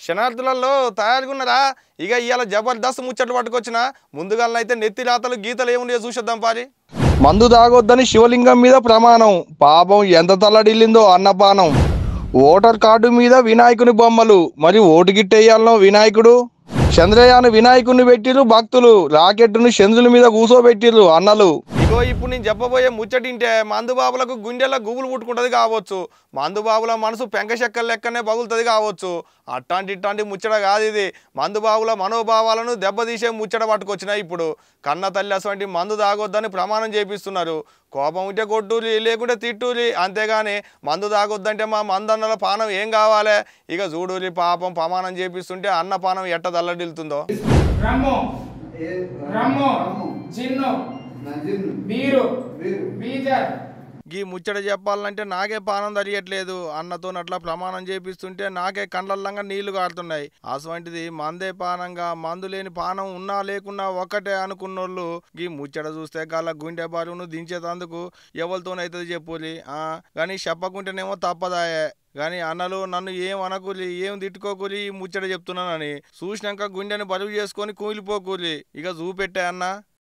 శనార్థులలో తయారుగా ఉన్నారా ఇక ఇవాళ జబర్దస్త్ ముచ్చట్లు పట్టుకొచ్చిన ముందుగాలనైతే నెత్తి రాతలు గీతలు ఏముండే చూసేద్దాం పారి మందు తాగొద్దని శివలింగం మీద ప్రమాణం పాపం ఎంత తల్లడిల్లిందో అన్నపానం ఓటర్ కార్డు మీద వినాయకుని బొమ్మలు మరి ఓటు గిట్టేయాలనో వినాయకుడు చంద్రయాన్ వినాయకుడిని పెట్టిరు భక్తులు రాకెట్ను చంద్రుని మీద కూసోబెట్టిర్రు అన్నలు ఇగో ఇప్పుడు నేను చెప్పబోయే ముచ్చటింటే మందుబాబులకు గుండెల్లో గుబులు పుట్టుకుంటది కావచ్చు మందుబాబుల మనసు పెంక చెక్కల లెక్కనే పగులుతుంది కావచ్చు అట్లాంటి ఇట్లాంటి ముచ్చట కాదు ఇది మందుబాబుల మనోభావాలను దెబ్బతీసే ముచ్చట పట్టుకొచ్చిన ఇప్పుడు కన్న తల్లి అటువంటి మందు తాగొద్దని ప్రమాణం చేపిస్తున్నారు కోపం ఉంటే కొట్టూరి లేకుంటే తిట్టూరి అంతేగాని మందు తాగొద్దంటే మా మందన్నల పానం ఏం కావాలి ఇక చూడూరి పాపం ప్రమాణం చేపిస్తుంటే అన్న పానం ఎట్ట తల్లడిల్తుందో రమ్ము ఏ రమ్ము రమ్ము. జిన్ను నంజిన్ను. బీరు వీరు. బీజర్ ఈ ముచ్చట చెప్పాలంటే నాకే పానం తెలియట్లేదు అన్నతో అట్లా ప్రమాణం చేపిస్తుంటే నాకే కండ్లల్లంగా నీళ్లు కారుతున్నాయి అటువంటిది మందే పానంగా మందు లేని పానం ఉన్నా లేకున్నా ఒక్కటే అనుకున్నోళ్ళు ఈ ముచ్చట చూస్తే గల గుండె బరువును దించేటందుకు ఎవరితోనైతుంది చెప్పులి ఆ కానీ చెప్పకుంటేనేమో తప్పదాయే కానీ అన్నలు నన్ను ఏం అనకూలి ఏం తిట్టుకోకూలి ఈ ముచ్చట చెప్తున్నానని చూసినాక గుండెని బరువు చేసుకొని కూలిపోకూలి ఇక చూపెట్టే అన్న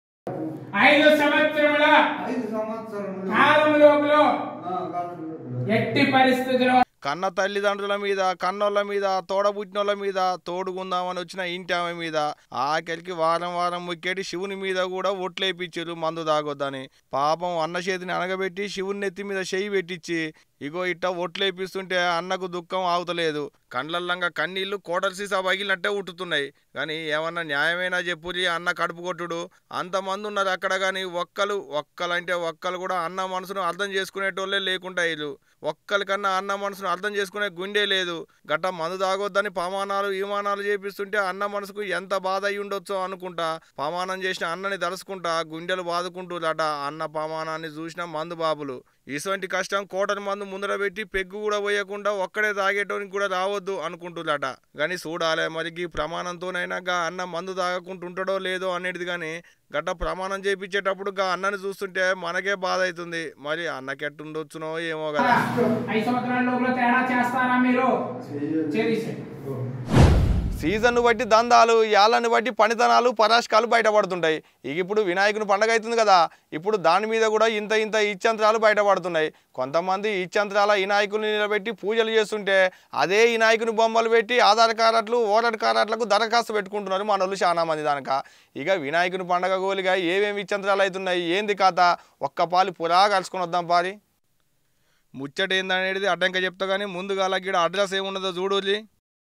ఐదు సంవత్సరముల ఐదు సంవత్సరములు కాలం లోపల ఆ, కాలంలో. ఎట్టి పరిస్థితిలో కన్న తల్లిదండ్రుల మీద కన్నోళ్ళ మీద తోడబుట్టినోళ్ళ మీద తోడుకుందామని వచ్చిన ఇంటి ఆమె మీద ఆఖరికి వారం వారం ముక్కేటి శివుని మీద కూడా ఒట్లేపించారు మందు తాగొద్దని పాపం అన్న చేతిని అనగబెట్టి శివుని నెత్తి మీద చెయ్యి పెట్టించి ఇగో ఇట్ట ఒట్లేపిస్తుంటే అన్నకు దుఃఖం ఆగుతలేదు కండ్లల్లంగా కన్నీళ్లు కోటల సీసా పగిలినట్టే ఉట్టుతున్నాయి కానీ ఏమన్నా న్యాయమైనా చెప్పులి అన్న కడుపు కొట్టుడు అంతమంది ఉన్నారు అక్కడ కానీ ఒక్కలు ఒక్కలంటే ఒక్కలు కూడా అన్న మనసును అర్థం చేసుకునేటోళ్ళే లేకుండా వీళ్ళు ఒక్కరి కన్నా అన్న మనసును అర్థం చేసుకునే గుండె లేదు గట్ట మందు తాగొద్దని పమానాలు విమానాలు చేపిస్తుంటే అన్న మనసుకు ఎంత బాధ అయి ఉండొచ్చో అనుకుంటా పమానం చేసిన అన్నని తలుసుకుంటా గుండెలు బాదుకుంటూరట అన్న పమానాన్ని చూసిన మందు బాబులు ఇటువంటి కష్టం కోటని మందు ముందర పెట్టి పెగ్గు కూడా పోయకుండా ఒక్కడే తాగేటోనికి కూడా రావద్దు అనుకుంటున్నాట కానీ చూడాలే మరి ఈ ప్రమాణంతోనైనా గా అన్న మందు తాగకుంటుంటాడో లేదో అనేది కానీ గట్ట ప్రమాణం చేపించేటప్పుడు గా అన్నని చూస్తుంటే మనకే బాధ అవుతుంది మరి అన్నకెట్టుండొచ్చునో ఏమో కదా ఐదు సంవత్సరాల లోపల తేడా చేస్తారా మీరు చెయ్యొద్దు. చేసేయండి సీజన్ను బట్టి దందాలు యాళ్ళని బట్టి పనితనాలు పరాశకాలు బయటపడుతుంటాయి ఇక ఇప్పుడు వినాయకుని పండగ అవుతుంది కదా ఇప్పుడు దాని మీద కూడా ఇంత ఇంత ఇచ్చంత్రాలు బయటపడుతున్నాయి కొంతమంది ఇచ్చంత్రాల వినాయకుని నిలబెట్టి పూజలు చేస్తుంటే అదే వినాయకుని బొమ్మలు పెట్టి ఆధార్ కార్డులు ఓటర్ కార్డులకు దరఖాస్తు పెట్టుకుంటున్నారు మనోళ్ళు చాలా మంది దానిక ఇక వినాయకుని పండగ గోలిగా ఏమేమి ఇచ్చంత్రాలు అవుతున్నాయి ఏంది కథ ఒక్క పాలు పురా కలుసుకొని వద్దాం పారి ముచ్చట ఏందనేది అడ్డంక చెప్తా కానీ ముందుగా అలాగే అడ్రస్ ఏమున్నదో చూడులి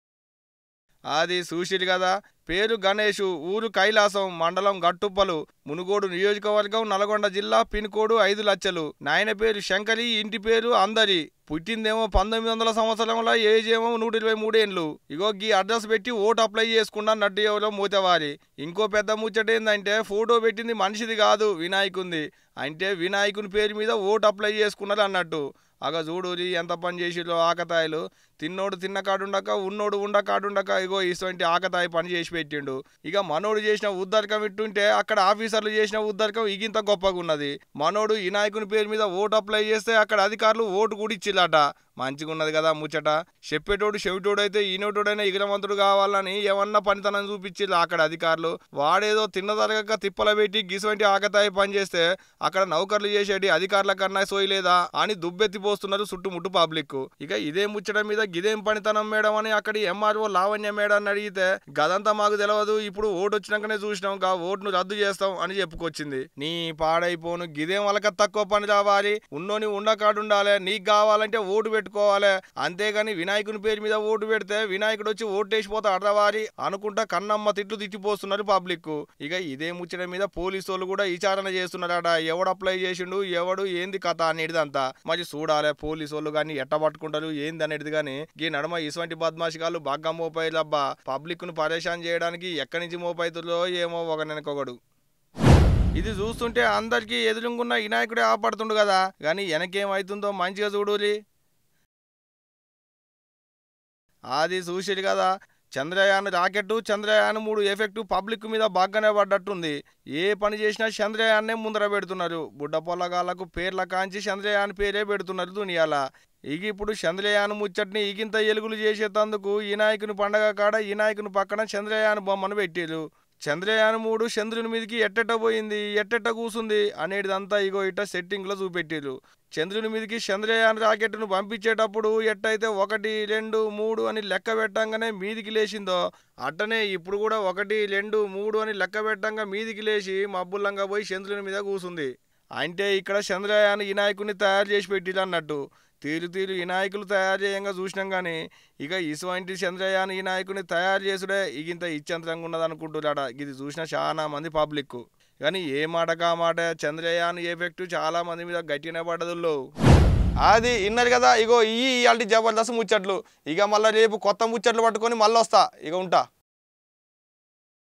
అది చూసిరు కదా పేరు గణేషు ఊరు కైలాసం మండలం గట్టుప్పలు మునుగోడు నియోజకవర్గం నల్గొండ జిల్లా పిన్ కోడ్ ఐదు లక్షలు నాయన పేరు శంకరి ఇంటి పేరు అందరి పుట్టిందేమో పంతొమ్మిది వందల సంవత్సరంలో ఏజ్ ఏమో నూట ఇరవై మూడేళ్ళు ఇగో గీ అడ్రస్ పెట్టి ఓటు అప్లై చేసుకున్నా నడ్డు ఎవరో మూతవారి ఇంకో పెద్ద ముచ్చట ఏంటంటే ఫోటో పెట్టింది మనిషిది కాదు వినాయకుంది అంటే వినాయకుని పేరు మీద ఓటు అప్లై చేసుకున్నారు అన్నట్టు అగ చూడురి ఎంత పని చేసిరో ఆకతాయిలు తిన్నోడు తిన్న కాడుండక ఉన్నోడు ఉండ కాడుండక ఇగో ఇటువంటి ఆకతాయి పని చేసి పెట్టిండు ఇక మనోడు చేసిన ఉద్దరకం ఇట్టుంటే అక్కడ ఆఫీసర్లు చేసిన ఉద్దరకం ఇగింత గొప్పగా ఉన్నది మనోడు వినాయకుని పేరు మీద ఓటు అప్లై చేస్తే అక్కడ అధికారులు ఓటు కూడా ఇచ్చిల్లట మంచిగా ఉన్నది కదా ముచ్చట చెప్పేటోడు చెవిటోడు అయితే ఈనోటోడైనా ఇగరవంతుడు కావాలని ఏమన్నా పనితనం చూపించిల్లు అక్కడ అధికారులు వాడేదో తిన్నదరగక తిప్పల పెట్టి గిసువంటి ఆకతాయి పని చేస్తే అక్కడ నౌకర్లు చేసేటి అధికారుల కన్నా సోయలేదా అని దుబ్బెత్తిపోస్తున్నారు చుట్టుముట్టు పబ్లిక్ ఇక ఇదే ముచ్చట మీద గిదేం పనితనం మేడం అని అక్కడి ఎంఆర్ఓ లావణ్య మేడం అని అడిగితే గదంతా మాకు తెలియదు ఇప్పుడు ఓటు వచ్చినాకనే చూసినాం గా ఓటును రద్దు చేస్తాం అని చెప్పుకొచ్చింది నీ పాడైపోను గిదేం వాళ్ళకి తక్కువ పని రావాలి ఉన్నోని ఉండకాడుండాలి నీకు కావాలంటే ఓటు పెట్టుకోవాలి అంతేగాని వినాయకుని పేరు మీద ఓటు పెడితే వినాయకుడు వచ్చి ఓటు వేసిపోతా అడవారి అనుకుంటా కన్నమ్మ తిట్లు తిట్టిపోస్తున్నారు పబ్లిక్ ఇక ఇదే ముచ్చట మీద పోలీసు వాళ్ళు కూడా విచారణ చేస్తున్నారట ఎవడు అప్లై చేసిండు ఎవడు ఏంది కథ అనేటిదంతా మరి చూడాలి పోలీసు వాళ్ళు కానీ ఎట్ట పట్టుకుంటారు ఏంది అనేది కానీ ఈ నడమ ఇటువంటి బద్మాషికాలు బాగా మోపాయిలబ్బా పబ్లిక్ ను పరేషాన్ చేయడానికి ఎక్కడి నుంచి మోపైతుందో ఏమో ఒక నెనకొకడు ఇది చూస్తుంటే అందరికీ ఎదురుంగున్న వినాయకుడే ఆపడుతుండు కదా కానీ వెనకేమవుతుందో మంచిగా చూడులి అది చూసిరు కదా చంద్రయాన్ రాకెట్ చంద్రయాన్ మూడు ఎఫెక్ట్ పబ్లిక్ మీద బాగానే పడ్డట్టుంది ఏ పని చేసినా చంద్రయాన్నే ముందర పెడుతున్నారు బుడ్డ పొల్లగాళ్ళకు పేర్ల కాంచి చంద్రయాన్ పేరే పెడుతున్నారు దునియాల ఇక ఇప్పుడు చంద్రయాన్ ముచ్చట్ని ఇగింత ఎలుగులు చేసేటందుకు ఈ నాయకుని పండగ కాడ ఈ నాయకుని పక్కన చంద్రయాన్ బొమ్మను పెట్టారు చంద్రయాన్ మూడు చంద్రుని మీదకి ఎట్టెట్ట పోయింది ఎట్టెట్ట కూసుంది అనేటిదంతా ఇగో ఇట్ట సెట్టింగ్లో చూపెట్టారు చంద్రుని మీదకి చంద్రయాన్ రాకెట్ను పంపించేటప్పుడు ఎట్టయితే ఒకటి రెండు మూడు అని లెక్క పెట్టంగానే మీదికి లేచిందో అట్టనే ఇప్పుడు కూడా ఒకటి రెండు మూడు అని లెక్క పెట్టంగా మీదికి లేచి మబ్బుల్లంగా పోయి చంద్రుని మీద కూసుంది అంటే ఇక్కడ చంద్రయాన్ ఈ నాయకుని తయారు చేసి పెట్టిరు అన్నట్టు తీరు తీరు ఈ నాయకులు తయారు చేయంగా చూసినాం కానీ ఇక ఇసువంటి చంద్రయాన్ ఈ నాయకుని తయారు చేసుడే ఇగింత ఇచ్చంతరంగా ఉన్నది అనుకుంటున్నాడ ఇది చూసిన చాలా మంది పబ్లిక్ కానీ ఏ మాటకా మాట చంద్రయాన్ ఎఫెక్ట్ చాలా మంది మీద గట్టిన పడ్డదుల్లో అది ఇన్నది కదా ఇగో ఈ ఇవాళ జబర్దస్త్ ముచ్చట్లు ఇక మళ్ళీ రేపు కొత్త ముచ్చట్లు పట్టుకొని మళ్ళీ వస్తా ఇక ఉంటా